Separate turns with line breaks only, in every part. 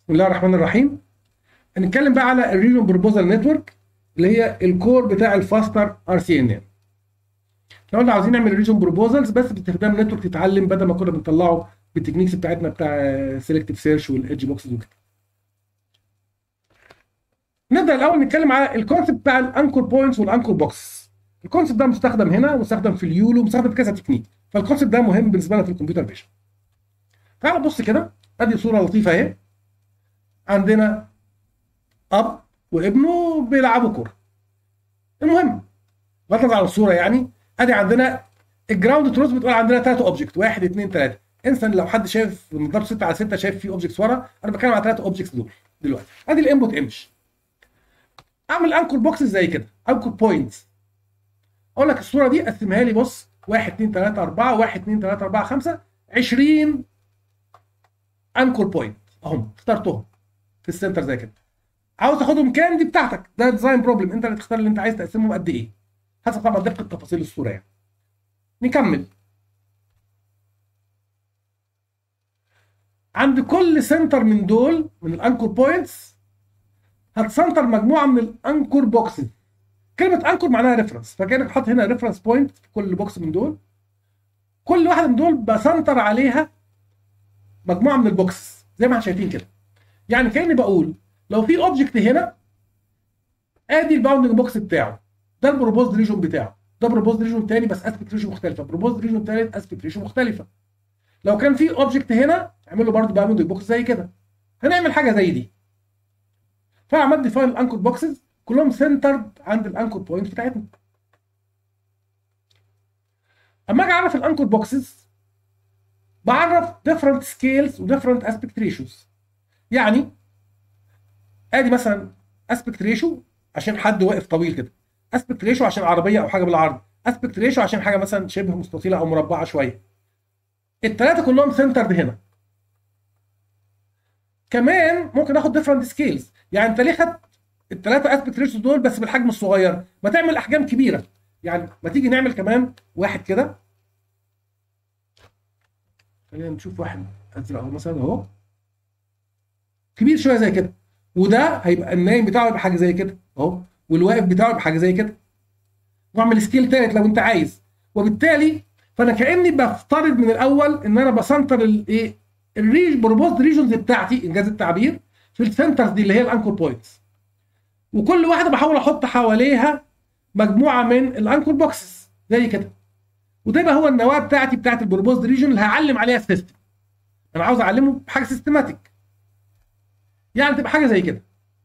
بسم الله الرحمن الرحيم هنتكلم بقى على الريجن بروبوزال نتورك اللي هي الكور بتاع الفاستر ار سي ان ان احنا قلنا عاوزين نعمل ريجن بروبوزالز بس باستخدام نتورك تتعلم بدل ما كنا بنطلعه بالتكنيكس بتاعتنا بتاع سيلكتيف سيرش والايدج بوكسز وكده نبدا الاول نتكلم على الكونسيبت بتاع الانكور بوينتس والانكور بوكس الكونسيبت ده مستخدم هنا ومستخدم في اليولو مستخدم في كذا تكنيك فالكونسيبت ده مهم بالنسبه لنا في الكمبيوتر فيجن تعال بص كده ادي صوره لطيفه اهي عندنا اب وابنه بيلعبوا كوره المهم بغض على الصوره يعني ادي عندنا الجراوند تروث بتقول عندنا ثلاثه اوبجكت واحد اثنين ثلاثه انسى لو حد شايف نظاره 6 على 6 شايف في اوبجكتس ورا انا بتكلم على ثلاثه اوبجكتس دول دلوقتي ادي الانبوت ايمج اعمل انكور بوكسز زي كده انكور بوينتس اقول لك الصوره دي قسمها لي بص 1 2 3 4 1 2 3 4 5 20 انكور بوينت اهم اخترتهم في السنتر زي كده عاوز تاخدهم كام دي بتاعتك ده ديزاين بروبلم انت اللي تختار اللي انت عايز تقسمهم قد ايه حسب طبعا دقه تفاصيل الصوره يعني نكمل عند كل سنتر من دول من الانكور بوينتس هتسنتر مجموعه من الانكور بوكسز كلمه انكور معناها ريفرنس فكانك حاطط هنا ريفرنس بوينت في كل بوكس من دول كل واحده من دول بسنتر عليها مجموعه من البوكس زي ما احنا شايفين كده يعني كاني بقول لو في اوبجكت هنا ادي الباوندنج بوكس بتاعه ده البروبوزد ريجون بتاعه ده بروبوزد ريجون تاني بس اسبكت ريشيو مختلفه بروبوزد ريجون تالت اسبكت ريشيو مختلفه لو كان في اوبجكت هنا اعمل له برضه باوندنج بوكس زي كده هنعمل حاجه زي دي فعملت ديفاين الانكور بوكسز كلهم سنترد عند الانكور بوينت بتاعتنا اما اجي اعرف الانكور بوكسز بعرف different scales و different aspect ratios يعني ادي مثلا aspect ratio عشان حد واقف طويل كده aspect ratio عشان عربيه او حاجه بالعرض aspect ratio عشان حاجه مثلا شبه مستطيله او مربعه شويه الثلاثه كلهم سنترد هنا كمان ممكن اخد different scales يعني انت ليه خدت الثلاثه اسبكت ريشيوز دول بس بالحجم الصغير ما تعمل احجام كبيره يعني ما تيجي نعمل كمان واحد كده خلينا نشوف واحد ازرق اهو مثلا اهو كبير شويه زي كده وده هيبقى النايم بتاعه يبقى حاجه زي كده اهو والواقف بتاعه يبقى حاجه زي كده واعمل سكيل تالت لو انت عايز وبالتالي فانا كاني بفترض من الاول ان انا بسنتر الايه الريج بروبوزد ريجونز بتاعتي انجاز التعبير في السنترز دي اللي هي الانكور بوينتس وكل واحده بحاول احط حواليها مجموعه من الانكور بوكسز زي كده وده بقى هو النواه بتاعتي بتاعت البروبوزد ريجن اللي هعلم عليها السيستم انا عاوز اعلمه بحاجه سيستماتيك يعني تبقى حاجه زي كده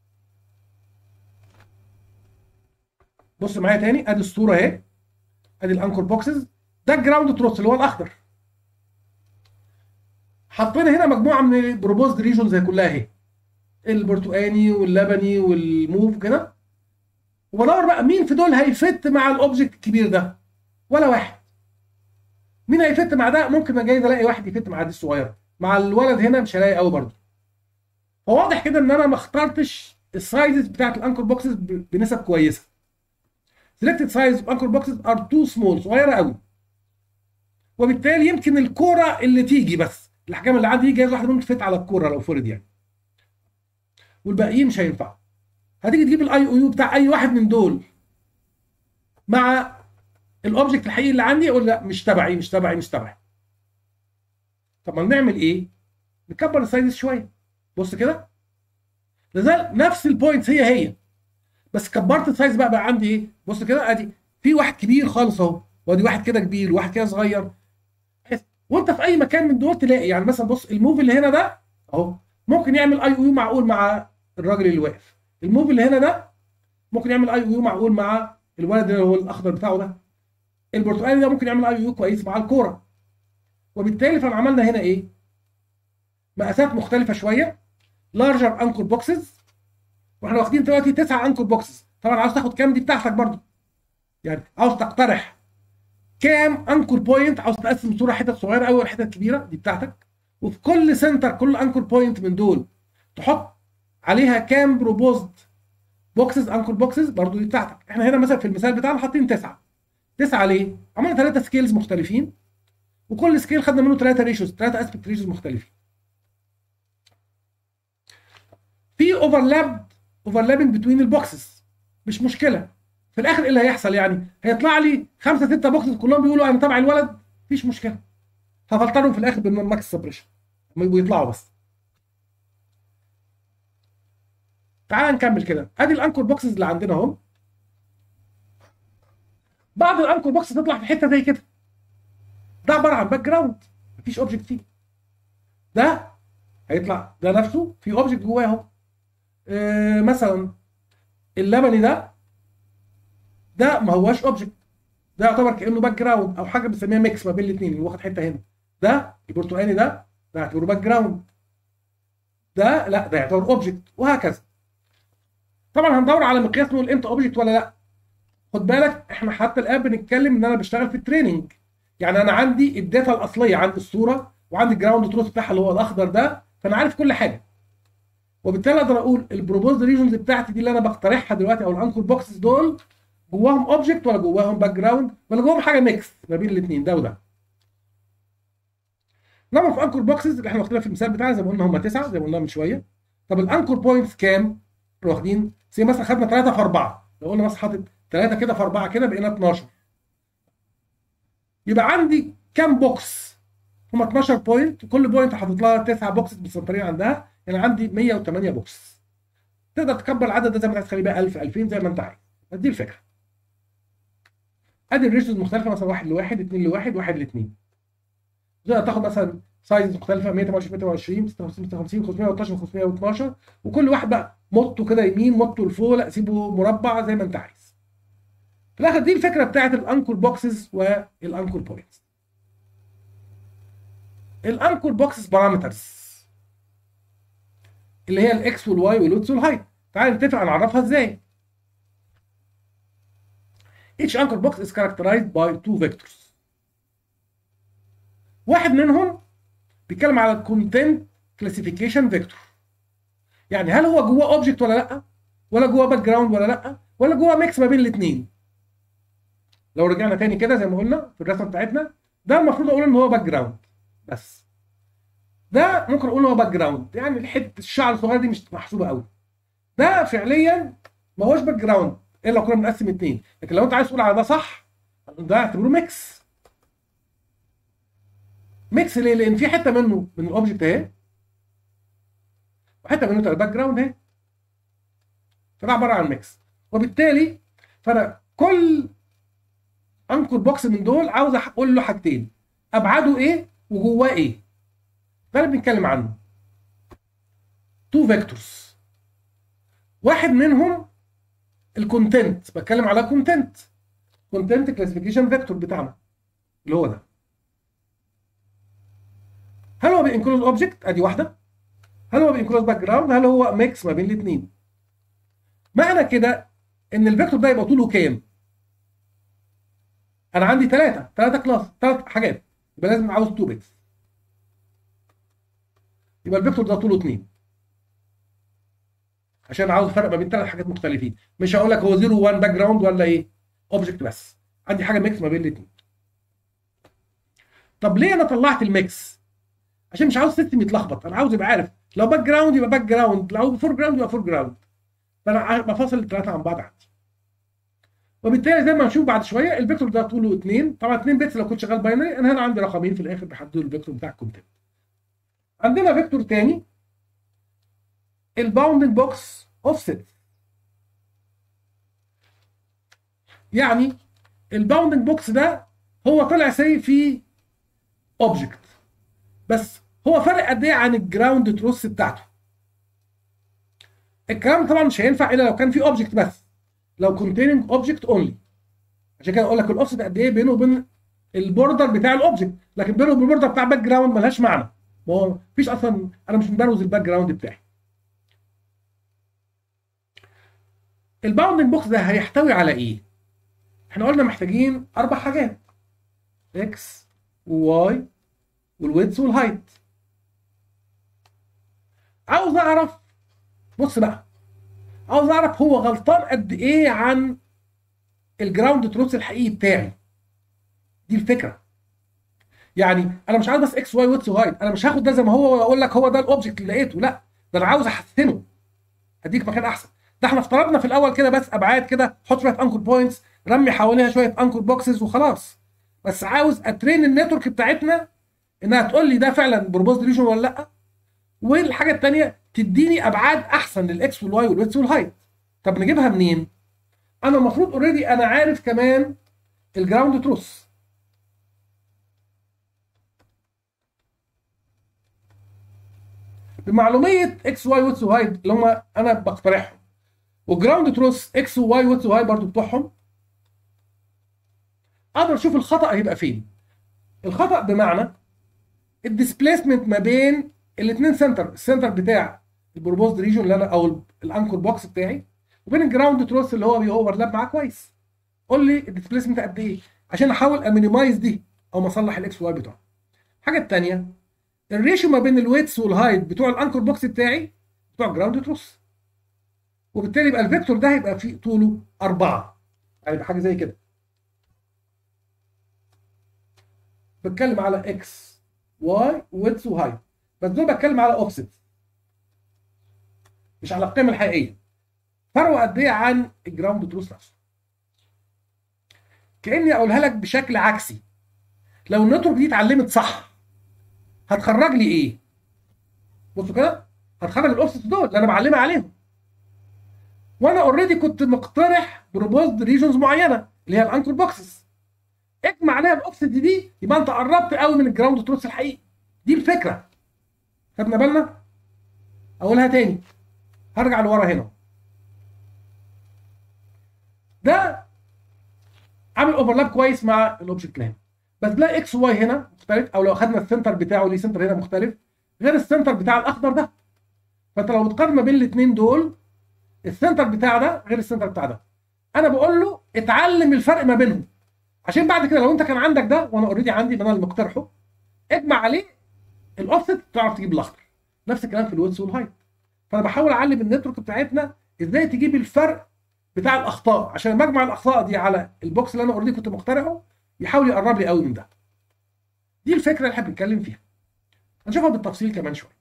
بص معايا تاني ادي الصوره اهي ادي الانكور بوكسز ده الجراوند تروس اللي هو الاخضر حطينا هنا مجموعه من البروبوزد ريجونز زي كلها اهي البرتقاني واللبني والموف كده وبدور بقى مين في دول هيفت مع الاوبجكت الكبير ده ولا واحد مين هيفت مع ده ممكن جايز الاقي واحد يفت مع دي الصغيره مع الولد هنا مش هلاقي قوي برضه فواضح كده ان انا ما اخترتش السايزز بتاعت الانكر بوكسز بنسب كويسه selected size of anchor boxes are too small صغيره قوي وبالتالي يمكن الكوره اللي تيجي بس الاحجام اللي عندي جايز واحده ممكن تفت على الكوره لو فرض يعني والباقيين مش هينفعوا هتيجي تجيب الاي او يو بتاع اي واحد من دول مع الاوبجكت الحقيقي اللي عندي اقول لا مش تبعي مش تبعي مش تبعي طب ما نعمل ايه نكبر السايز شويه بص كده لازال نفس البوينتس هي هي بس كبرت السايز بقى بقى عندي ايه بص كده ادي في واحد كبير خالص اهو وادي واحد كده كبير وواحد كده صغير وانت في اي مكان من دول تلاقي يعني مثلا بص الموف اللي هنا ده اهو ممكن يعمل اي او يو معقول مع الراجل اللي واقف الموف اللي هنا ده ممكن يعمل اي او يو معقول مع الولد اللي هو الاخضر بتاعه ده البرتقالي ده ممكن يعمل اي او يو كويس مع الكوره وبالتالي فانا عملنا هنا ايه مقاسات مختلفه شويه لارجر انكور بوكسز واحنا واخدين دلوقتي تسعة انكور بوكسز طبعا عاوز تاخد كام دي بتاعتك برضو يعني عاوز تقترح كام انكور بوينت عاوز تقسم صوره حتت صغيره قوي ولا حتت كبيره دي بتاعتك وفي كل سنتر كل انكور بوينت من دول تحط عليها كام بروبوزد بوكسز انكور بوكسز برضو دي بتاعتك احنا هنا مثلا في المثال بتاعنا حاطين تسعه تسعه ليه؟ عملنا ثلاثه سكيلز مختلفين وكل سكيل خدنا منه ثلاثه ريشوز ثلاثه اسبكت ريشوز مختلفين اوفرلاب اوفرلابنج بتوين البوكسز مش مشكله في الاخر ايه اللي هيحصل يعني هيطلع لي خمسه سته بوكسز كلهم بيقولوا انا تبع الولد مفيش مشكله هفلترهم في الاخر بالماكس سبريشن ويطلعوا بس تعال نكمل كده ادي الانكور بوكسز اللي عندنا اهو بعض الانكور بوكس تطلع في حته زي كده ده عباره عن باك جراوند مفيش اوبجكت فيه ده هيطلع ده نفسه في اوبجكت جواه اهو آه مثلا اللبني ده ده ما هواش اوبجكت ده يعتبر كانه باك جراوند او حاجه بنسميها ميكس ما بين الاثنين اللي واخد حته هنا ده البرتقاني ده ده يعتبره باك جراوند ده لا ده يعتبر اوبجكت وهكذا طبعا هندور على مقياس نقول امتى اوبجكت ولا لا خد بالك احنا حتى الان بنتكلم ان انا بشتغل في التريننج يعني انا عندي الداتا الاصليه عندي الصوره وعندي الجراوند تروث بتاعها اللي هو الاخضر ده فانا عارف كل حاجه وبالتالي اقدر اقول البروبوزد ريجنز بتاعتي دي اللي انا بقترحها دلوقتي او الانكور بوكسز دول جواهم اوبجكت ولا جواهم باك جراوند ولا جواهم حاجه ميكس ما بين الاثنين ده وده نمبر في انكور بوكسز اللي احنا واخدينها في المثال بتاعنا زي ما قلنا هم تسعه زي ما قلنا من شويه طب الانكور بوينتس كام؟ واخدين زي مثلا خدنا 3 في 4 لو قلنا مثلا حاطط 3 كده في 4 كده بقينا 12 يبقى عندي كام بوكس؟ هم 12 بوينت وكل بوينت حاطط لها 9 بوكسز مسنطرين عندها يعني عندي 108 بوكس تقدر تكبر العدد ده زي ما انت عايز تخليه بقى 1000 2000 زي ما انت عايز بس دي الفكره ادي الريشيوز مختلفه مثلا 1 لواحد 2 لواحد 1 ل2 تقدر تاخد مثلا سايز مختلفه 128 120 56 56 512 512 وكل واحد بقى موته كده يمين موته لفوق لا سيبه مربع زي ما انت عايز في الاخر دي الفكره بتاعت الانكور بوكسز والانكور بوينتس الانكور بوكسز بارامترز اللي هي الاكس والواي والويدث والهايت تعال نتفق هنعرفها ازاي each anchor box is characterized by two vectors واحد منهم بيتكلم على الكونتنت كلاسيفيكيشن فيكتور يعني هل هو جواه اوبجكت ولا لا ولا جواه باك جراوند ولا لا ولا جواه ميكس ما بين الاثنين لو رجعنا تاني كده زي ما قلنا في الرسمه بتاعتنا ده المفروض اقول ان هو باك جراوند بس ده ممكن اقول ان هو باك جراوند يعني حته الشعر الصغيره دي مش محسوبه قوي ده فعليا ما هوش باك جراوند الا لو كنا بنقسم اثنين لكن لو انت عايز تقول على ده صح ده اعتبره ميكس ميكس ليه؟ لان في حته منه من الاوبجكت اهي وحته منه الباك جراوند اهي فده عباره عن ميكس وبالتالي فانا كل انكر بوكس من دول عاوز اقول له حاجتين ابعاده ايه وجواه ايه ده اللي بنتكلم عنه تو فيكتورز واحد منهم الكونتنت بتكلم على كونتنت كونتنت كلاسيفيكيشن فيكتور بتاعنا اللي هو ده هل هو بينكلوز اوبجكت ادي واحده هل هو بينكلوز باك جراوند هل هو ميكس ما بين الاثنين معنى كده ان الفيكتور ده يبقى طوله كام انا عندي ثلاثه ثلاثه كلاس ثلاث حاجات يبقى لازم عاوز 2 بيتس يبقى الفيكتور ده طوله 2 عشان عاوز فرق ما بين ثلاث حاجات مختلفين مش هقول لك هو 0 1 باك جراوند ولا ايه اوبجكت بس عندي حاجه ميكس ما بين الاثنين طب ليه انا طلعت الميكس عشان مش عاوز السيستم يتلخبط انا عاوز يبقى عارف لو باك جراوند يبقى باك جراوند لو فور جراوند يبقى فور جراوند فانا بفصل الثلاثه عن بعض عندي وبالتالي زي ما هنشوف بعد شويه الفيكتور ده طوله 2 طبعا 2 بيتس لو كنت شغال باينري انا هنا عندي رقمين في الاخر بيحددوا الفيكتور بتاع الكونتنت عندنا فيكتور تاني الباوندنج بوكس اوفست يعني الباوندنج بوكس ده هو طلع سي في اوبجكت بس هو فرق قد ايه عن الجراوند تروس بتاعته الكلام طبعا مش هينفع الا لو كان في اوبجكت بس لو containing اوبجكت اونلي عشان كده اقول لك الاوفست قد ايه بينه وبين البوردر بتاع الاوبجكت لكن بينه وبين البوردر بتاع الباك جراوند ملهاش معنى ما هو مفيش اصلا انا مش مبروز الباك جراوند بتاعي الباوندنج بوكس ده هيحتوي على ايه؟ احنا قلنا محتاجين اربع حاجات اكس وواي والويدث والهايت عاوز اعرف بص بقى عاوز اعرف هو غلطان قد ايه عن الجراوند تروث الحقيقي بتاعي دي الفكره يعني انا مش عاوز بس اكس واي ويدث وهايت انا مش هاخد ده زي ما هو واقول لك هو ده الاوبجكت اللي لقيته لا ده انا عاوز احسنه اديك مكان احسن ده احنا افترضنا في الاول كده بس ابعاد كده حط شويه انكر بوينتس رمي حواليها شويه انكر بوكسز وخلاص بس عاوز اترين النتورك بتاعتنا انها تقول لي ده فعلا بروبوز ريجن ولا لا والحاجه الثانيه تديني ابعاد احسن للاكس والواي والويتس والهايت طب نجيبها منين؟ انا المفروض اوريدي انا عارف كمان الجراوند تروث بمعلوميه اكس واي ويتس وهايت اللي هم انا بقترحهم والجراوند تروث اكس وواي ويتس وهاي برضو بتوعهم اقدر اشوف الخطا هيبقى فين الخطا بمعنى الديسبيسمنت ما بين الاثنين سنتر السنتر بتاع البروبوزد ريجون اللي انا او الانكر بوكس بتاعي وبين الجراوند تروث اللي هو بيوفرلاب معاه كويس قول لي الديسبيسمنت قد ايه عشان احاول امينيمايز دي او اصلح الاكس واي بتوعه الحاجه الثانيه الريشيو ما بين الويتس والهايت بتوع الانكر بوكس بتاعي بتوع الجراوند تروث وبالتالي يبقى الفيكتور ده هيبقى فيه طوله أربعة يعني يبقى حاجة زي كده بتكلم على اكس واي ويتس وهايت بس دول بتكلم على اوفست مش على القيمة الحقيقية فرق قد ايه عن الجراوند تروث نفسه كاني اقولها لك بشكل عكسي لو النتورك دي اتعلمت صح هتخرج لي ايه بصوا كده هتخرج الاوفست دول اللي انا بعلمها عليهم وانا اوريدي كنت مقترح بروبوزد ريجونز معينه اللي هي الانكر بوكسز اجمع عليها الاوفست دي يبقى انت قربت قوي من الجراوند تروث الحقيقي دي الفكره خدنا بالنا اقولها تاني هرجع لورا هنا ده عامل اوفرلاب كويس مع الاوبجكت لان بس لا اكس واي هنا مختلف او لو اخذنا السنتر بتاعه ليه سنتر هنا مختلف غير السنتر بتاع الاخضر ده فانت لو بتقارن ما بين الاثنين دول السنتر بتاع ده غير السنتر بتاع ده انا بقول له اتعلم الفرق ما بينهم عشان بعد كده لو انت كان عندك ده وانا اوريدي عندي انا اللي مقترحه اجمع عليه الاوفست تعرف تجيب الاخضر نفس الكلام في الويدث والهايت فانا بحاول اعلم النتورك بتاعتنا ازاي تجيب الفرق بتاع الاخطاء عشان لما اجمع الاخطاء دي على البوكس اللي انا اوريدي كنت مقترحه يحاول يقرب لي قوي من ده دي الفكره اللي احنا بنتكلم فيها هنشوفها بالتفصيل كمان شويه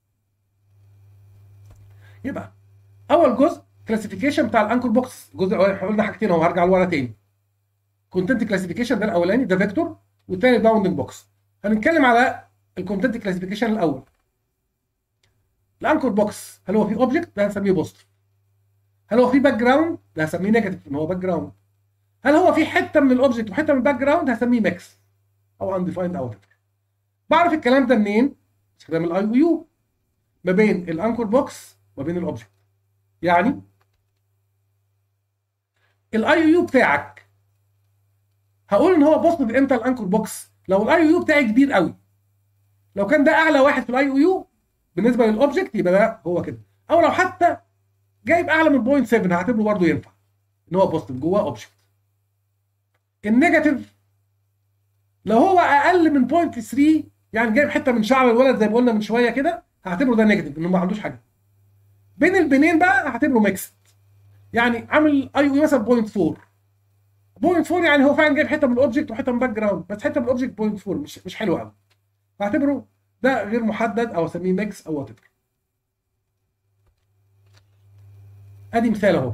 يبقى اول جزء كلاسيفيكيشن بتاع الانكر بوكس الجزء الاولاني احنا قلنا حاجتين اهو هرجع لورا تاني كونتنت كلاسيفيكيشن ده الاولاني ده فيكتور والثاني باوندنج بوكس هنتكلم على الكونتنت كلاسيفيكيشن الاول الانكر بوكس هل هو في اوبجكت ده هنسميه بوزيتيف هل هو في باك جراوند ده هسميه نيجاتيف ان هو باك جراوند هل هو في حته من الاوبجكت وحته من الباك جراوند هسميه ميكس او انديفايند اوت بعرف الكلام ده منين استخدام الاي او يو ما بين الانكر بوكس وما بين الاوبجكت يعني الاي او يو بتاعك هقول ان هو بوزيتيف امتى الانكر بوكس لو الاي او يو بتاعي كبير قوي لو كان ده اعلى واحد في الاي او يو بالنسبه للاوبجكت يبقى ده هو كده او لو حتى جايب اعلى من 0.7 هعتبره برضه ينفع ان هو بوزيتيف جواه اوبجكت النيجاتيف لو هو اقل من 0.3 يعني جايب حته من شعر الولد زي ما قلنا من شويه كده هعتبره ده نيجاتيف انه ما عندوش حاجه بين البنين بقى هعتبره ميكس يعني عامل اي او مثلا 0.4 0.4 يعني هو فعلا جايب حته من الاوبجكت وحته من باك جراوند بس حته من الاوبجكت 0.4 مش مش حلو قوي فاعتبره ده غير محدد او اسميه ميكس او وات ادي مثال اهو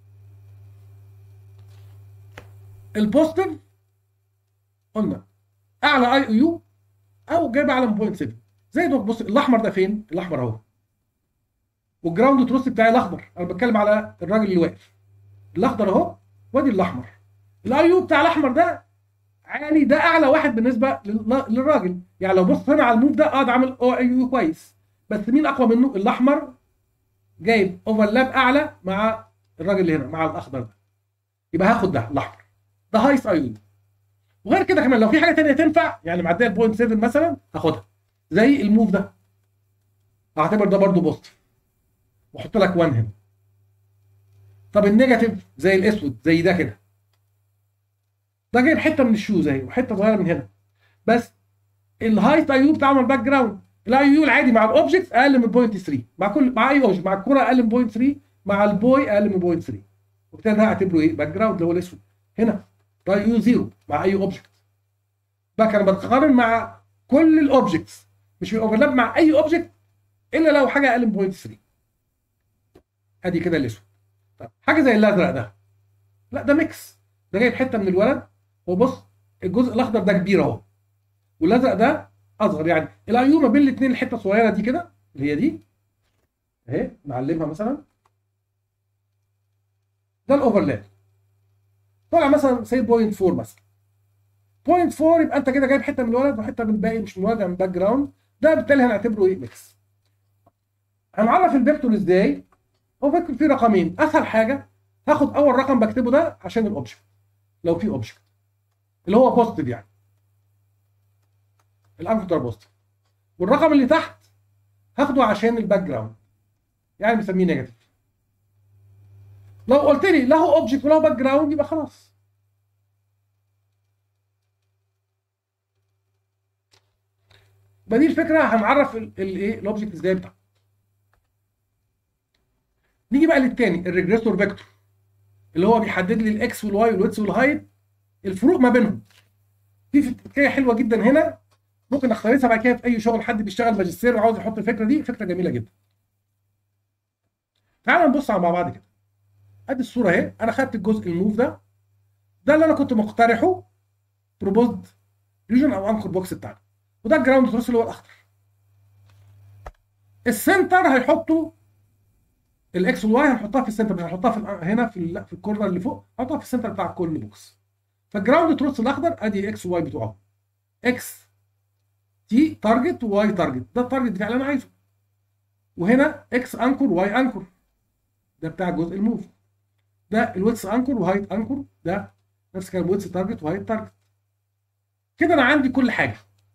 البوزيتيف قلنا اعلى اي او يو او جايب اعلى من 0.7 زي ده بص الاحمر ده فين؟ الاحمر اهو والجراوند تروس بتاعي الاخضر انا بتكلم على الراجل اللي واقف الاخضر اهو وادي الاحمر الاي يو بتاع الاحمر ده عالي ده اعلى واحد بالنسبه للراجل يعني لو بص هنا على الموف ده اه ده عامل او اي يو كويس بس مين اقوى منه الاحمر جايب اوفرلاب اعلى مع الراجل اللي هنا مع الاخضر ده يبقى هاخد ده الاحمر ده هايست اي يو وغير كده كمان لو في حاجه ثانيه تنفع يعني معديه 0.7 مثلا هاخدها زي الموف ده اعتبر ده برضو بوزيتيف واحط لك 1 هنا طب النيجاتيف زي الاسود زي ده كده ده جايب حته من الشوز اهي وحته صغيره من هنا بس الهايت اي يو بتاعه من الباك جراوند الاي يو العادي مع الاوبجكت اقل من 0.3 مع كل مع اي اوبجكت مع الكره اقل من 0.3 مع البوي اقل من 0.3 وبالتالي ده هعتبره ايه باك جراوند اللي هو الاسود هنا ده اي يو زيرو مع اي اوبجكت بقى انا بتقارن مع كل الاوبجكتس مش بيوفرلاب مع اي اوبجكت الا لو حاجه اقل من 0.3 ادي كده الاسود طب حاجه زي الازرق ده لا ده ميكس ده جايب حته من الولد وبص الجزء الاخضر ده كبير اهو والازرق ده اصغر يعني الايو ما بين الاثنين الحته الصغيره دي كده اللي هي دي اهي نعلمها مثلا ده الاوفرلاب طلع مثلا سي بوينت 4 مثلا بوينت 4 يبقى انت كده جايب حته من الولد وحته من الباقي مش من الولد يعني من باك جراوند ده بالتالي هنعتبره ايه ميكس هنعرف الفيكتور ازاي هو فيكتور فيه رقمين اسهل حاجه هاخد اول رقم بكتبه ده عشان الاوبجكت لو في اوبجكت اللي هو بوزيتيف يعني الانكر بوزيتيف والرقم اللي تحت هاخده عشان الباك جراوند يعني بنسميه نيجاتيف لو قلت لي له اوبجكت وله باك جراوند يبقى خلاص يبقى دي الفكره هنعرف الايه الاوبجكت ازاي بتاعه نيجي بقى للتاني الريجريسور فيكتور اللي هو بيحدد لي الاكس والواي والويتس والهايت الفروق ما بينهم في فكره حلوه جدا هنا ممكن اختارها بعد كده في اي شغل حد بيشتغل ماجستير وعاوز يحط الفكره دي فكره جميله جدا تعال نبص مع بعض كده ادي الصوره اهي انا خدت الجزء الموف ده ده اللي انا كنت مقترحه بروبوزد ريجن او انكر بوكس بتاعنا وده الجراوند تروس اللي هو الاخضر السنتر هيحطوا الاكس والواي هنحطها في السنتر مش هنحطها في هنا في في الكورنر اللي فوق هنحطها في السنتر بتاع كل بوكس فالجراوند تروس الاخضر ادي اكس وواي بتوعه اكس تي تارجت وواي تارجت ده التارجت بتاع اللي انا عايزه وهنا اكس انكر واي انكر ده بتاع جزء الموف ده الويتس انكر وهايت انكر ده نفس الكلام ويتس تارجت وهايت تارجت كده انا عندي كل حاجه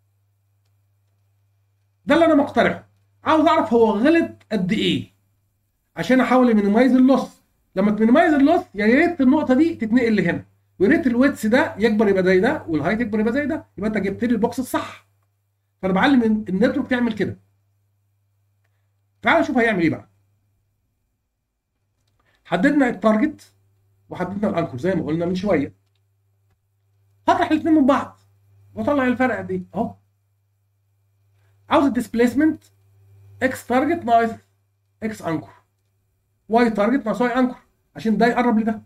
ده اللي انا مقترحه عاوز اعرف هو غلط قد ايه عشان احاول امينيمايز اللوس لما تمينيمايز اللوس يا ريت النقطه دي تتنقل لهنا ويا ريت الويتس ده يكبر يبقى زي ده والهايت يكبر يبقى زي ده يبقى انت جبت لي البوكس الصح فانا بعلم النتورك تعمل كده تعال نشوف هيعمل ايه بقى حددنا التارجت وحددنا الانكر زي ما قلنا من شويه هطرح الاثنين من بعض واطلع الفرق قد ايه اهو عاوز الديسبيسمنت اكس تارجت ناقص اكس انكر واي تارجت ناقص واي انكر عشان ده يقرب لده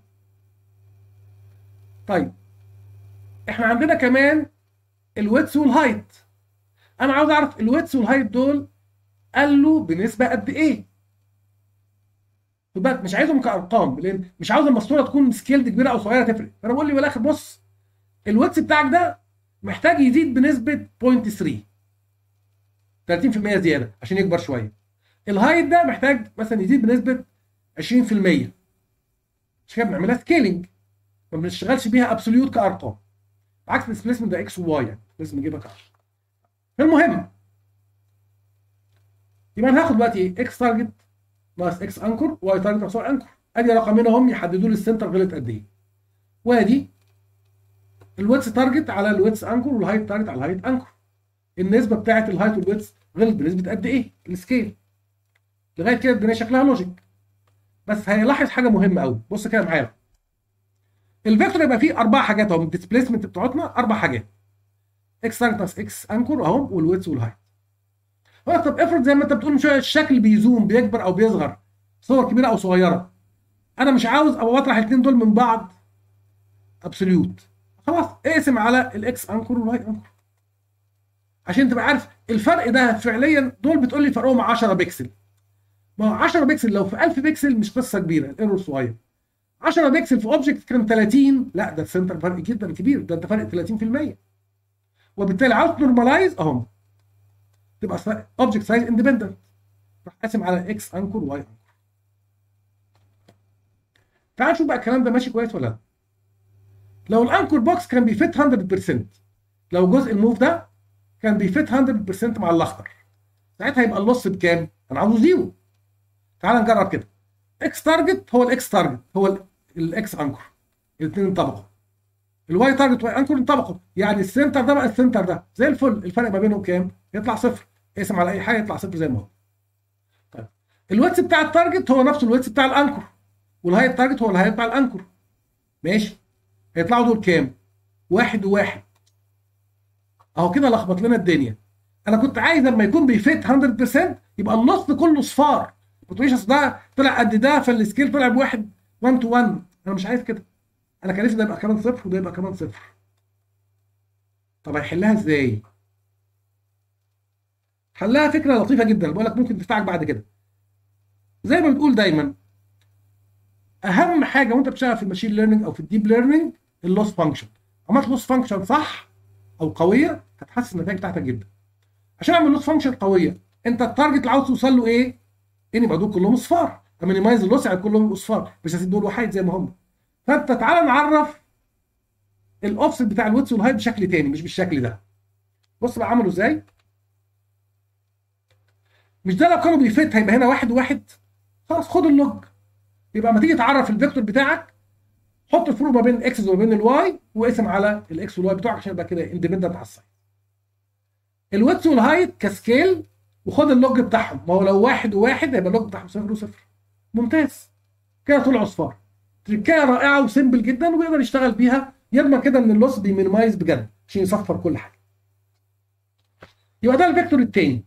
طيب احنا عندنا كمان الويتس والهايت انا عاوز اعرف الويتس والهايت دول قالوا بنسبه قد ايه خد بالك مش عايزهم كارقام لان مش عاوز الماسوره تكون سكيلد كبيره او صغيره تفرق فانا بقول لي في الاخر بص الويتس بتاعك ده محتاج يزيد بنسبه 0.3 30% زياده عشان يكبر شويه الهايت ده محتاج مثلا يزيد بنسبه 20% عشان كده بنعملها سكيلينج ما بنشتغلش بيها ابسوليوت كارقام عكس الديسبيسمنت ده اكس وواي يعني لازم نجيبها كارقام المهم يبقى انا هاخد دلوقتي ايه اكس تارجت ناقص اكس انكر واي تارجت ناقص واي انكر ادي رقمين اهم يحددوا لي السنتر غلط قد ايه وادي الويتس تارجت على الويتس انكر والهايت تارجت على الهايت انكر النسبه بتاعت الهايت والويتس غلط بنسبه قد ايه السكيل لغايه كده الدنيا شكلها لوجيك بس هيلاحظ حاجه مهمه قوي بص كده معايا الفيكتور يبقى فيه اربع حاجات اهو الديسبيسمنت بتوعتنا اربع حاجات اكس تارجت ناقص اكس انكر اهو والويتس والهايت طب افرض زي ما انت بتقول من شويه الشكل بيزوم بيكبر او بيصغر صور كبيره او صغيره انا مش عاوز او اطرح الاثنين دول من بعض ابسوليوت خلاص اقسم على الاكس انكر والواي انكر عشان تبقى عارف الفرق ده فعليا دول بتقول لي فرقهم 10 بكسل ما هو 10 بكسل لو في 1000 بكسل مش قصه كبيره الايرور صغير 10 بكسل في اوبجكت كان 30 لا ده السنتر فرق جدا كبير ده انت فرق 30% وبالتالي عاوز نورماليز اهو تبقى اوبجكت سايز اندبندنت راح قاسم على اكس انكر واي انكر تعال نشوف بقى الكلام ده ماشي كويس ولا لا لو الانكر بوكس كان بيفت 100% لو جزء الموف ده كان بيفت 100% مع الاخضر ساعتها يبقى اللص بكام؟ انا عاوزه زيرو تعال نجرب كده اكس تارجت هو الاكس تارجت هو الاكس انكر الاثنين انطبقوا الواي تارجت واي انكر انطبقوا يعني السنتر ده بقى السنتر ده زي الفل الفرق ما بينهم كام؟ يطلع صفر اقسم على اي حاجه يطلع صفر زي ما هو طيب الويتس بتاع التارجت هو نفسه الويتس بتاع الانكر والهاي تارجت هو الهاي بتاع الانكر ماشي هيطلعوا دول كام؟ واحد وواحد اهو كده لخبط لنا الدنيا انا كنت عايز لما يكون بيفيت 100% يبقى النص كله صفار ما تقوليش اصل ده طلع قد ده فالسكيل طلع بواحد 1 تو 1 انا مش عايز كده انا كان نفسي ده يبقى كمان صفر وده يبقى كمان صفر طب هيحلها ازاي؟ حلها فكره لطيفه جدا بقول لك ممكن تنفعك بعد كده زي ما بتقول دايما اهم حاجه وانت بتشتغل في الماشين ليرنينج او في الديب ليرنينج اللوس فانكشن عملت لوس فانكشن صح او قويه هتحسن النتائج بتاعتك جدا عشان اعمل لوس فانكشن قويه انت التارجت اللي عاوز توصل له ايه؟ ان يبقى دول كلهم اصفار امينيمايز اللوس يعني كلهم اصفار مش هسيب دول وحيد زي ما هم فانت تعالى نعرف الاوفست بتاع الويتس والهايت بشكل تاني مش بالشكل ده بص بقى عملوا ازاي مش ده لو كانوا بيفت هيبقى هنا واحد وواحد خلاص خد اللوج يبقى لما تيجي تعرف الفيكتور بتاعك حط الفروق ما بين الاكس وما بين الواي واقسم على الاكس والواي بتوعك عشان يبقى كده اندبندنت على السايد الويتس والهايت كسكيل وخد اللوج بتاعهم ما هو لو واحد وواحد هيبقى اللوج بتاعهم صفر وصفر ممتاز كده طلعوا صفار تركايه رائعه وسيمبل جدا ويقدر يشتغل بيها يضمن كده ان اللوس بيمينيمايز بجد عشان يصفر كل حاجه يبقى ده الفيكتور الثاني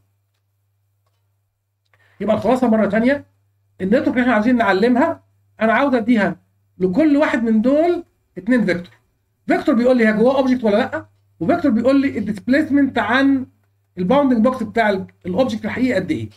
يبقى الخلاصه مره ثانيه النتورك اللي احنا عايزين نعلمها انا عاوز اديها لكل واحد من دول اثنين فيكتور فيكتور بيقول لي هي جواه اوبجكت ولا لا وفيكتور بيقول لي الديسبيسمنت عن الباوندنج بوكس بتاع الاوبجكت الحقيقي قد ايه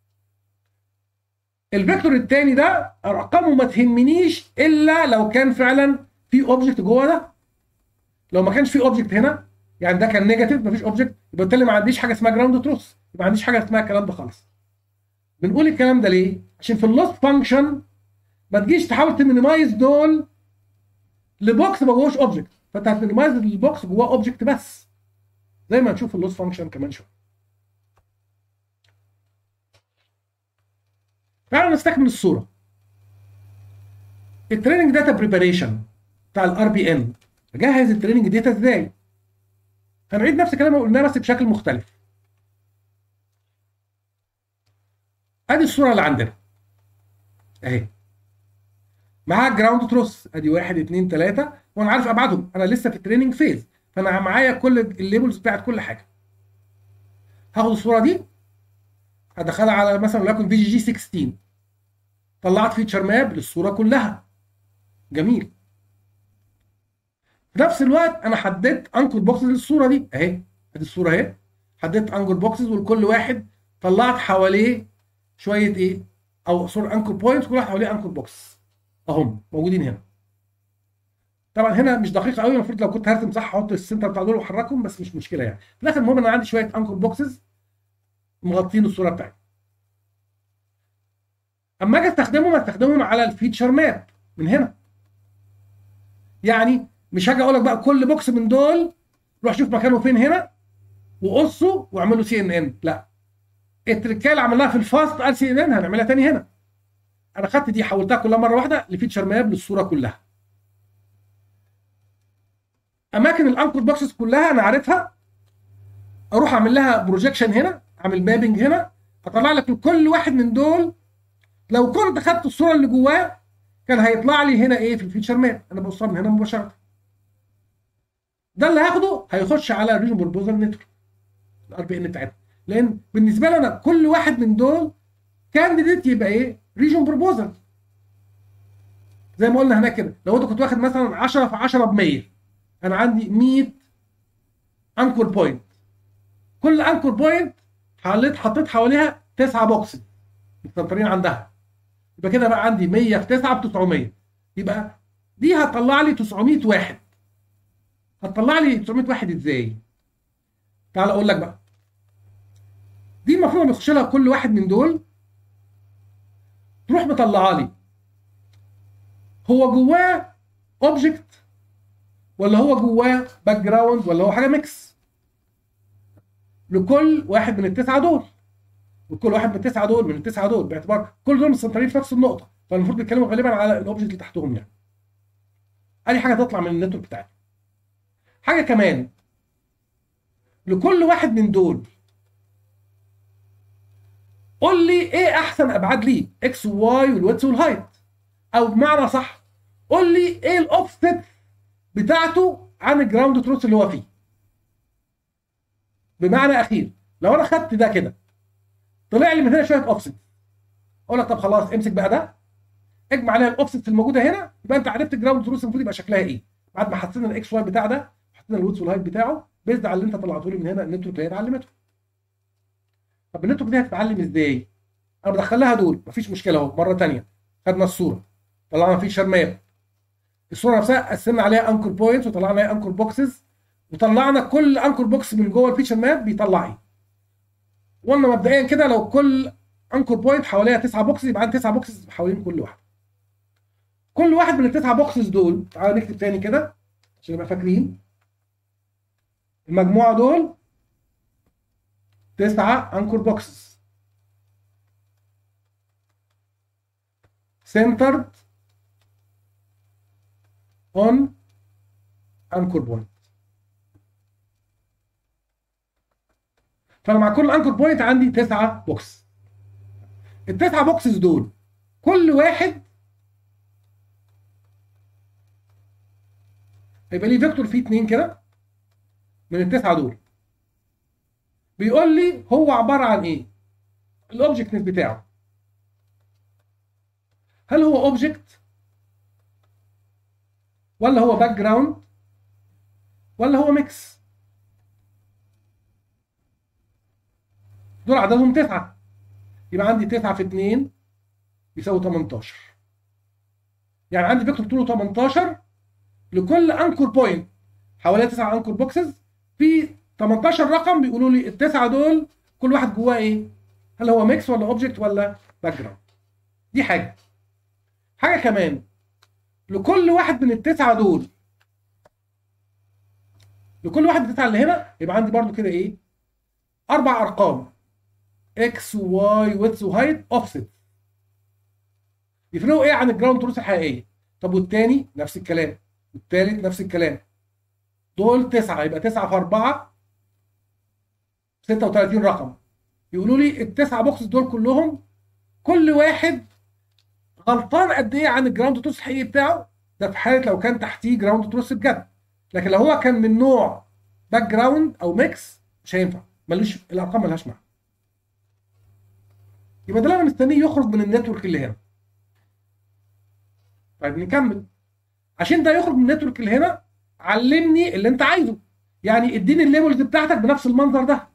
الفيكتور الثاني ده ارقامه ما تهمنيش الا لو كان فعلا في اوبجكت جوه ده لو ما كانش في اوبجكت هنا يعني ده كان نيجاتيف مفيش اوبجكت يبقى بالتالي ما عنديش حاجه اسمها جراوند تروث يبقى ما عنديش حاجه اسمها الكلام ده خالص بنقول الكلام ده ليه عشان في اللوس فانكشن ما تجيش تحاول تمينيمايز دول لبوكس ما جوهوش اوبجكت فانت هتمينيمايز البوكس جواه اوبجكت بس زي ما هنشوف اللوس فانكشن كمان شويه تعالوا نستكمل الصوره التريننج داتا بريباريشن بتاع الار بي ان اجهز التريننج داتا ازاي هنعيد نفس الكلام اللي قلناه بس بشكل مختلف ادي الصوره اللي عندنا اهي معاها جراوند تروس ادي واحد اثنين ثلاثه وانا عارف ابعادهم انا لسه في التريننج فيز فانا معايا كل الليبلز بتاعت كل حاجه هاخد الصوره دي هدخلها على مثلا وليكن في جي جي 16 طلعت فيتشر ماب للصوره كلها جميل في نفس الوقت انا حددت انكر بوكسز للصوره دي اهي ادي الصوره اهي حددت انكر بوكسز ولكل واحد طلعت حواليه شويه ايه او سوري انكر بوينت كل واحد حواليه انكر بوكس اهم موجودين هنا طبعا هنا مش دقيقه قوي المفروض لو كنت هرسم صح احط السنتر بتاع دول واحركهم بس مش مشكله يعني في الاخر المهم انا عندي شويه انكر بوكسز مغطين الصوره بتاعتي اما اجي استخدمهم استخدمهم على الفيتشر ماب من هنا يعني مش هاجي اقول لك بقى كل بوكس من دول روح شوف مكانه فين هنا وقصه واعمله سي ان ان لا التركيه اللي عملناها في الفاست قال سي ان ان هنعملها تاني هنا انا خدت دي حولتها كلها مره واحده لفيتشر ماب للصوره كلها اماكن الانكر بوكسز كلها انا عارفها اروح اعمل لها بروجيكشن هنا اعمل مابنج هنا اطلع لك لكل واحد من دول لو كنت خدت الصوره اللي جواه كان هيطلع لي هنا ايه في الفيتشر ماب انا بوصل من هنا مباشره ده اللي هاخده هيخش على الريجن بروبوزال نتورك الار بي ان بتاعتنا لان بالنسبه لي انا كل واحد من دول كانديديت يبقى ايه ريجن بروبوزال زي ما قلنا هناك كده لو انت كنت واخد مثلا 10 في 10 ب 100 انا عندي 100 انكور بوينت كل انكور بوينت حليت حطيت حواليها 9 بوكس مستنطرين عندها يبقى كده بقى عندي 100 في 9 ب 900 يبقى دي هتطلع لي 900 واحد هتطلع لي 900 واحد ازاي؟ تعال اقول لك بقى دي المفروض لما يخش لها كل واحد من دول تروح مطلعه لي هو جواه اوبجكت ولا هو جواه باك جراوند ولا هو حاجه ميكس لكل واحد من التسعه دول وكل واحد من التسعه دول من التسعه دول باعتبار كل دول مستنطرين في نفس النقطه فالمفروض بيتكلموا غالبا على الاوبجكت اللي تحتهم يعني ادي حاجه تطلع من النتورك بتاعتي حاجه كمان لكل واحد من دول قول لي ايه احسن ابعاد ليه اكس وواي والويدث والهايت او بمعنى صح قول لي ايه الاوفست بتاعته عن الجراوند تروث اللي هو فيه بمعنى اخير لو انا خدت ده كده طلع لي من هنا شويه اوفست اقول لك طب خلاص امسك بقى ده اجمع عليها الاوفست الموجوده هنا يبقى انت عرفت الجراوند تروس المفروض يبقى شكلها ايه بعد ما حسينا الاكس واي بتاع ده حطينا الويدث والهايت بتاعه بيزد على اللي انت طلعته لي من هنا النتورك اللي هي اتعلمته طب النتورك دي هتتعلم ازاي؟ انا بدخل لها دول مفيش مشكله اهو مره ثانيه خدنا الصوره طلعنا فيشر ماب الصوره نفسها قسمنا عليها انكر بوينتس وطلعنا عليها انكر بوكسز وطلعنا كل انكر بوكس من جوه الفيشر ماب بيطلع ايه وقلنا مبدئيا كده لو كل انكر بوينت حواليها تسعه بوكسز يبقى عندي تسعه بوكسز حوالين كل واحده كل واحد من التسعه بوكسز دول تعالوا نكتب تاني كده عشان نبقى فاكرين المجموعه دول تسعه انكر بوكسز centered on anchor point فانا مع كل انكر بوينت عندي تسعه بوكس التسعه بوكسز دول كل واحد هيبقى ليه فيكتور فيه اتنين كده من التسعه دول بيقول لي هو عباره عن ايه الاوبجكتنس بتاعه هل هو اوبجكت ولا هو باك جراوند ولا هو ميكس دول عددهم تسعة يبقى عندي تسعة في اتنين يساوي 18 يعني عندي فيكتور طوله 18 لكل انكور بوينت حواليها تسعة انكور بوكسز في 18 رقم بيقولوا لي التسعة دول كل واحد جواه ايه؟ هل هو ميكس ولا اوبجكت ولا باك جراوند؟ دي حاجة حاجة كمان لكل واحد من التسعة دول لكل واحد من التسعة اللي هنا يبقى عندي برضو كده ايه أربع أرقام اكس وواي ويدث وهايت اوفست يفرقوا ايه عن الجراوند تروس الحقيقية طب والتاني نفس الكلام والتالت نفس الكلام دول تسعة يبقى تسعة في أربعة 36 رقم يقولوا لي التسعة بوكسز دول كلهم كل واحد غلطان قد ايه عن الجراوند تروس الحقيقي بتاعه ده في حاله لو كان تحتيه جراوند تروس بجد لكن لو هو كان من نوع باك جراوند او ميكس مش هينفع ملوش الارقام ملهاش معنى يبقى ده اللي انا مستنيه يخرج من النتورك اللي هنا طيب نكمل عشان ده يخرج من النتورك اللي هنا علمني اللي انت عايزه يعني اديني الليبلز بتاعتك بنفس المنظر ده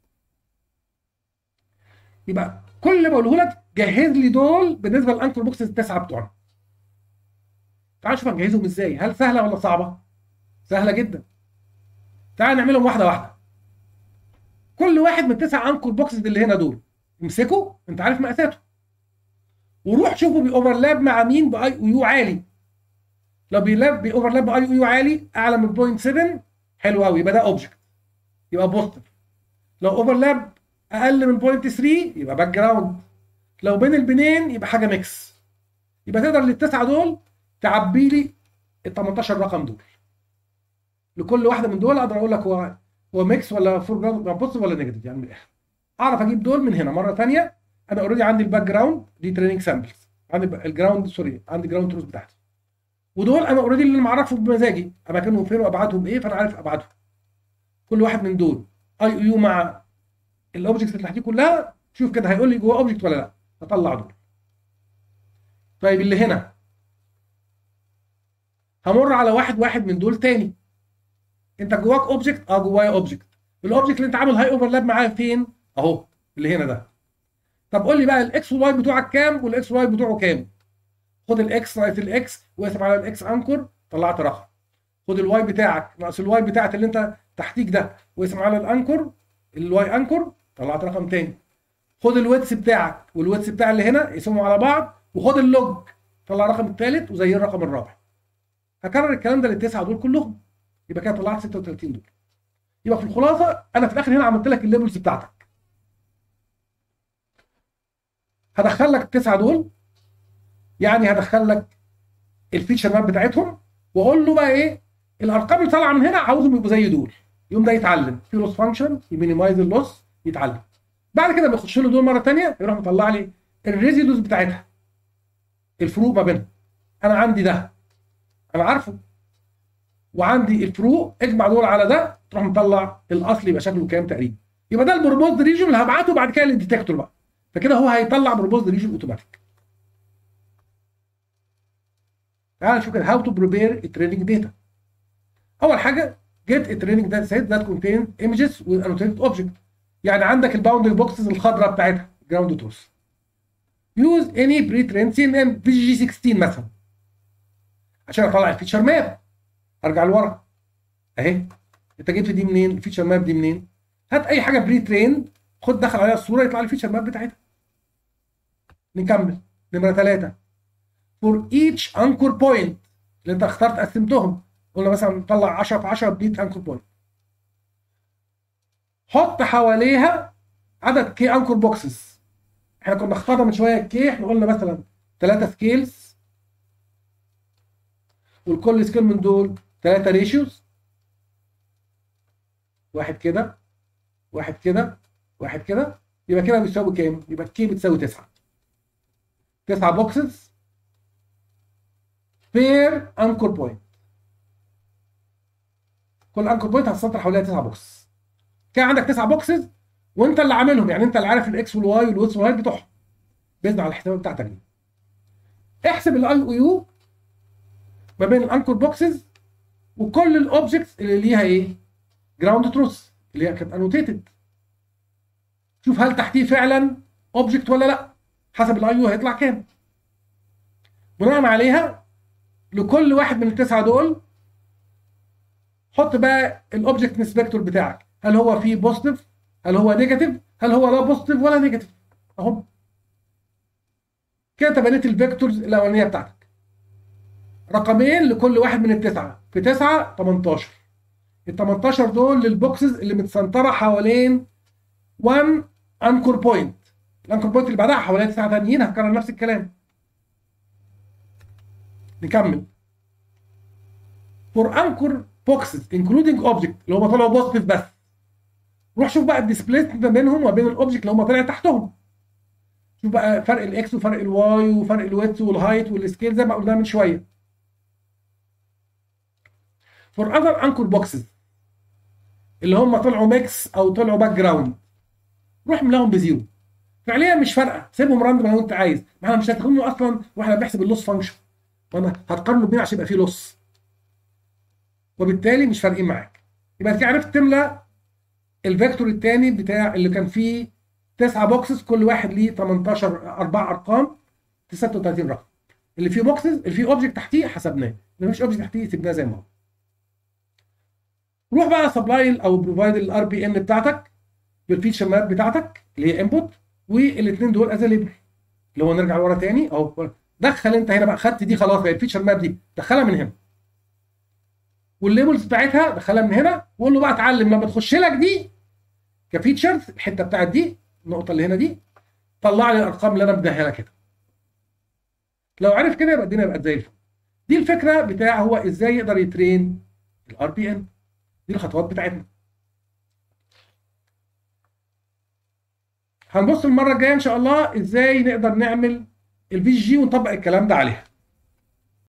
يبقى كل اللي بقوله لك جهز لي دول بالنسبه للانكر بوكسز التسعه بتوعنا تعال نشوف هنجهزهم ازاي هل سهله ولا صعبه سهله جدا تعال نعملهم واحده واحده كل واحد من التسع انكر بوكسز اللي هنا دول امسكه انت عارف مقاساته وروح شوفه بيوفرلاب مع مين باي او يو عالي لو بيلاب بيوفرلاب باي او يو عالي اعلى من 0.7 حلو قوي يبقى ده اوبجكت يبقى بوزيتيف لو اوفرلاب اقل من 0.3 يبقى باك جراوند لو بين البنين يبقى حاجه ميكس يبقى تقدر للتسعه دول تعبي لي ال 18 رقم دول لكل واحده من دول اقدر اقول لك هو هو ميكس ولا فور جراوند بوزيتيف ولا نيجاتيف يعني من الاخر اعرف اجيب دول من هنا مره ثانيه انا اوريدي عندي الباك جراوند دي تريننج سامبلز عندي الجراوند سوري عندي جراوند تروس بتاعتي ودول انا اوريدي اللي معرفهم بمزاجي اماكنهم فين وابعادهم ايه فانا عارف ابعادهم كل واحد من دول اي يو مع الاوبجكتس اللي تحتيه كلها شوف كده هيقول لي جوه اوبجكت ولا لا اطلع دول طيب اللي هنا همر على واحد واحد من دول تاني انت جواك اوبجكت اه جوايا اوبجكت الاوبجكت اللي انت عامل هاي اوفرلاب معاه فين اهو اللي هنا ده طب قول لي بقى الاكس والواي بتوعك كام والاكس والواي بتوعه كام خد الاكس ناقص الاكس واقسم على الاكس انكر طلعت رقم خد الواي بتاعك ناقص الواي بتاعت اللي انت تحتيك ده واقسم على الانكر الواي انكر طلعت رقم تاني خد الويتس بتاعك والويتس بتاع اللي هنا يقسموا على بعض وخد اللوج طلع الرقم الثالث وزي الرقم الرابع هكرر الكلام ده للتسعه دول كلهم يبقى كده طلعت 36 دول يبقى في الخلاصه انا في الاخر هنا عملت لك الليبلز بتاعتك هدخل لك التسعه دول يعني هدخل لك الفيتشر ماب بتاعتهم واقول له بقى ايه الارقام اللي طالعه من هنا عاوزهم يبقوا زي دول يقوم ده يتعلم في لوس فانكشن يمينيمايز اللوس يتعلم بعد كده بيخش له دول مره ثانيه يروح مطلع لي الريزيدوز بتاعتها الفروق ما بينهم انا عندي ده انا عارفه وعندي الفروق اجمع دول على ده تروح مطلع الاصل يبقى شكله كام تقريبا يبقى ده البروبوزد ريجن اللي هبعته بعد كده للديتكتور بقى فكده هو هيطلع بروبوز ريجن اوتوماتيك تعال نشوف كده هاو تو بريبير تريننج داتا اول حاجه get a training data set that contains images with annotated object يعني عندك الباوندري بوكسز الخضراء بتاعتها جراوند تروث use any pre-trained CNN في جي 16 مثلا عشان اطلع الفيتشر ماب ارجع لورا اهي انت جبت دي منين الفيتشر ماب دي منين هات اي حاجه بري ترين خد دخل عليها الصوره يطلع لي الفيتشر ماب بتاعتها نكمل نمره ثلاثة for each anchor point اللي انت اخترت قسمتهم قلنا مثلا طلع 10 في 10 بليت انكور بوينت حط حواليها عدد كي انكور بوكسز احنا كنا اخترنا من شويه كي احنا قلنا مثلا ثلاثه سكيلز والكل سكيل من دول ثلاثه ريشيوز واحد كده واحد كده واحد كده يبقى كده بيساوي كام؟ يبقى كي بتساوي 9 9 بوكسز بير انكور بوينت كل انكور بوينت هتسطر حواليها 9 بوكس كان عندك 9 بوكسز وانت اللي عاملهم يعني انت اللي عارف الاكس والواي والويتس والهايت بتوعهم بيزن على الحسابات بتاعتك دي احسب الاي او يو ما بين الانكور بوكسز وكل الاوبجكتس اللي ليها ايه؟ جراوند تروث اللي هي كانت انوتيتد شوف هل تحتيه فعلا اوبجكت ولا لا حسب الاي يو هيطلع كام بناء عليها لكل واحد من التسعه دول حط بقى الاوبجكت انسبكتور بتاعك هل هو فيه بوزيتيف هل هو نيجاتيف هل هو لا بوزيتيف ولا نيجاتيف اهو كده انت بنيت الفيكتورز الاولانيه بتاعتك رقمين لكل واحد من التسعه في 9 18 ال 18 دول للبوكسز اللي متسنتره حوالين 1 انكور بوينت الانكور بوينت اللي بعدها حوالين تسعه ثانيين هكرر نفس الكلام نكمل فور انكور بوكسز انكلودنج اوبجكت اللي هم طلعوا بوزيتيف بس روح شوف بقى الديسبليسمنت ما بينهم وما بين الاوبجكت اللي هم طلع تحتهم شوف بقى فرق الاكس وفرق الواي وفرق الويتس والهايت والسكيل زي ما قلنا من شويه فور اذر انكور بوكسز اللي هم طلعوا ميكس او طلعوا باك جراوند روح ملاهم بزيرو فعليا مش فارقه سيبهم راندوم لو انت عايز ما احنا مش هتاخدهم اصلا واحنا بنحسب اللوس فانكشن وانا هتقارنه بين عشان يبقى فيه لوس وبالتالي مش فارقين معاك يبقى كده عرفت تملى الفيكتور الثاني بتاع اللي كان فيه تسعة بوكسز كل واحد ليه 18 اربع ارقام 36 رقم اللي فيه بوكسز اللي فيه اوبجكت تحتيه حسبناه اللي مفيش اوبجكت تحتيه سيبناه زي ما هو روح بقى سبلاي او بروفايد الار بي ان بتاعتك بالفيتشر ماب بتاعتك اللي هي انبوت والاثنين دول از ليبل اللي هو نرجع لورا تاني اهو دخل انت هنا بقى خدت دي خلاص بقى الفيتشر ماب دي دخلها من هنا والليبلز بتاعتها دخلها من هنا وقول له بقى اتعلم لما تخش لك دي كفيتشرز الحته بتاعت دي النقطه اللي هنا دي طلع لي الارقام اللي انا مديها لك كده لو عرف كده يبقى الدنيا بقت زي الفل دي الفكره بتاع هو ازاي يقدر يترين الار بي ان دي الخطوات بتاعتنا هنبص المره الجايه ان شاء الله ازاي نقدر نعمل الفي جي ونطبق الكلام ده عليها